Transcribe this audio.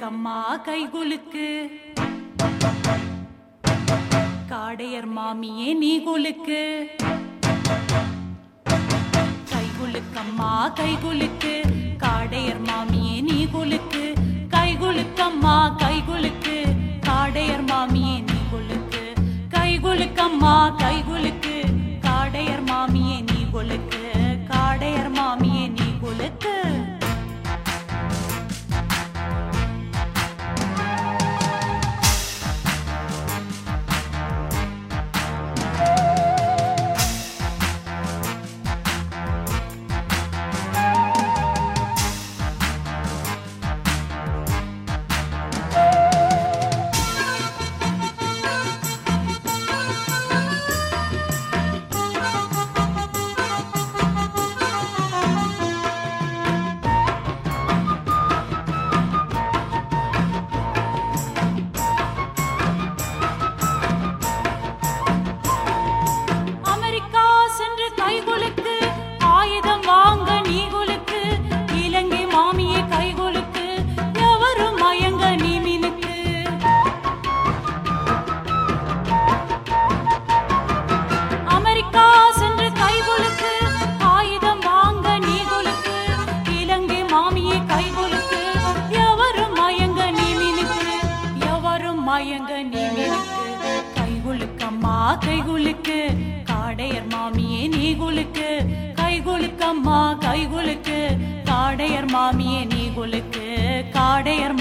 கைகுலுக்கம்மா கைகுலுக்கு காடையர் மாமியே நீ குலுக்கு கைகுலுக்கம்மா கைகுலுக்கு காடையர் மாமியே நீ குலுக்கு கைகுலுக்கம்மா கைகுலுக்கு காடையர் மாமியே நீ குலுக்கு கைகுலுக்கம்மா கைகுலுக்கு காடையர் மாமியே நீ குலுக்கு காடையர் மாமியே நீ குலுக்கு அமெரிக்கா சென்று கைகுலுக்கு ஆயுதம் வாங்க நீ குலுக்கு இலங்கை மாமியே கைகுலுக்கு எவரும் மயங்க நீ மினுக்கு அமெரிக்கா சென்று கைகுலுக்கு ஆயுதம் வாங்க நீ குலுக்கு இலங்கை மாமியே கைகுலுக்கு எவரும் மயங்க நீ மினுக்கு எவரும் மயங்க நீ மினுக்கு கைகுலுக்கம்மா கைகுலுக்கு காடையர் மாமியே நீ குலுக்கு கைகுலுக்கம்மா கைகுலுக்கு காடையர் மாமியே நீ குலுக்கு காடையர்